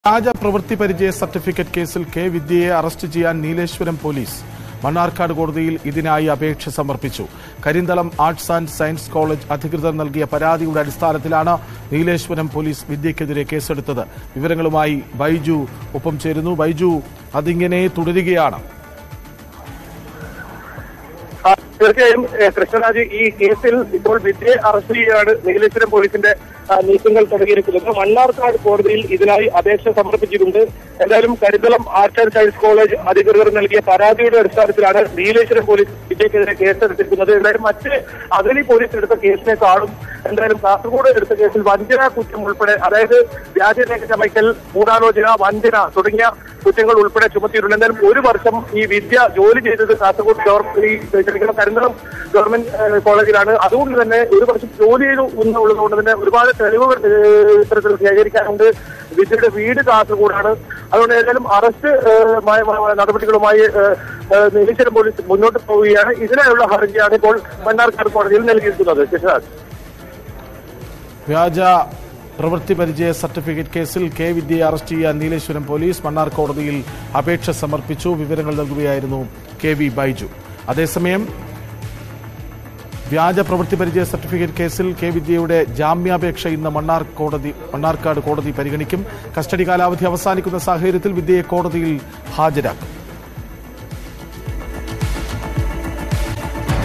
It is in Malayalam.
വ്യാജ പ്രവൃത്തി പരിചയ സർട്ടിഫിക്കറ്റ് കേസിൽ കെ വിദ്യയെ അറസ്റ്റ് ചെയ്യാൻ നീലേശ്വരം പോലീസ് മണ്ണാർക്കാട് കോടതിയിൽ ഇതിനായി അപേക്ഷ സമർപ്പിച്ചു Karinthalam arts and science college അധികൃതർ നൽകിയ പരാതിയുടെ അടിസ്ഥാനത്തിലാണ് നീലേശ്വരം പോലീസ് വിദ്യയ്ക്കെതിരെ കേസെടുത്തത് വിവരങ്ങളുമായി ബൈജു ഒപ്പം ചേരുന്നു ബൈജു അതിങ്ങനെ തുടരുകയാണ് ആ, തീർച്ചയായും ഏ, കൃഷ്ണരാജ് ഈ കേസിൽ ഇപ്പോൾ വിദ്യയെ അറസ്റ്റ് ചെയ്യുകയാണ് നീലേശ്വരം പോലീസിന്റെ ആ, നീക്കങ്ങൾ തുടങ്ങിയിരിക്കുന്നത് മണ്ണാർക്കാട് കോടതിയിൽ ഇതിനായി അപേക്ഷ സമർപ്പിച്ചിട്ടുണ്ട് എന്തായാലും Karinthalam arts and science college അധികൃതർ നൽകിയ പരാതിയുടെ അടിസ്ഥാനത്തിലാണ് നീലേശ്വരം പോലീസ് വിദ്യക്കെതിരെ കേസെടുത്തിരിക്കുന്നത് എന്തായാലും മറ്റ് അഗളി പോലീസ് എടുത്ത കേസിനേക്കാളും എന്തായാലും കാസർഗോഡ് എടുത്ത കേസിൽ വഞ്ചന കുറ്റം ഉൾപ്പെടെ അതായത് വ്യാജരേഖ ചമയ്ക്കൽ ഗൂഢാലോചന വഞ്ചന തുടങ്ങിയ കുറ്റങ്ങൾ ഉൾപ്പെടെ ചുമത്തിയിട്ടുണ്ട് എന്തായാലും ഒരു വർഷം ഈ വിദ്യ ജോലി ചെയ്തത് കാസർഗോഡ് ഗവൺമെന്റ് ഈ ക്ഷമിക്കണം കരിന്തളം ഗവൺമെന്റ് ഏഹ്, കോളേജിലാണ് അതുകൊണ്ട് തന്നെ ഒരു വർഷം ജോലി ചെയ്തു എന്നുള്ളത് കൊണ്ട് തന്നെ ഒരുപാട് തെളിവുകൾ ഏഹ്, ഇത്തരത്തിൽ ശേഖരിക്കാനുണ്ട് വിദ്യയുടെ വീട് കാസർഗോഡാണ് അതുകൊണ്ട് ഏതായാലും അറസ്റ്റ് ഏഹ്, മായ- മായ- നടപടികളുമായി ഏഹ്, ഏഹ്, നീലേശ്വരം പോലീസ് മുന്നോട്ട് പോവുകയാണ് ഇതിനായുള്ള ഹർജിയാണ് ഇപ്പോൾ മണ്ണാർക്കാട് കോടതിയിൽ നൽകിയിരിക്കുന്നത് കൃഷ്ണരാജ് വ്യാജ പ്രവൃത്തി പരിചയ സർട്ടിഫിക്കറ്റ് കേസിൽ കെ വിദ്യയെ അറസ്റ്റ് ചെയ്യാൻ നീലേശ്വരം പോലീസ് മണ്ണാർ കോടതിയിൽ അപേക്ഷ സമർപ്പിച്ചു വിവരങ്ങൾ നൽകുകയായിരുന്നു കെ വി ബൈജു അതേസമയം വ്യാജ പ്രവൃത്തി പരിചയ സർട്ടിഫിക്കറ്റ് കേസിൽ കെ വിദ്യയുടെ ജാമ്യാപേക്ഷ ഇന്ന് മണ്ണാർ കോടതി മണ്ണാർക്കാട് കോടതി പരിഗണിക്കും കസ്റ്റഡി കാലാവധി അവസാനിക്കുന്ന സാഹചര്യത്തിൽ വിദ്യയെ കോടതിയിൽ ഹാജരാക്കും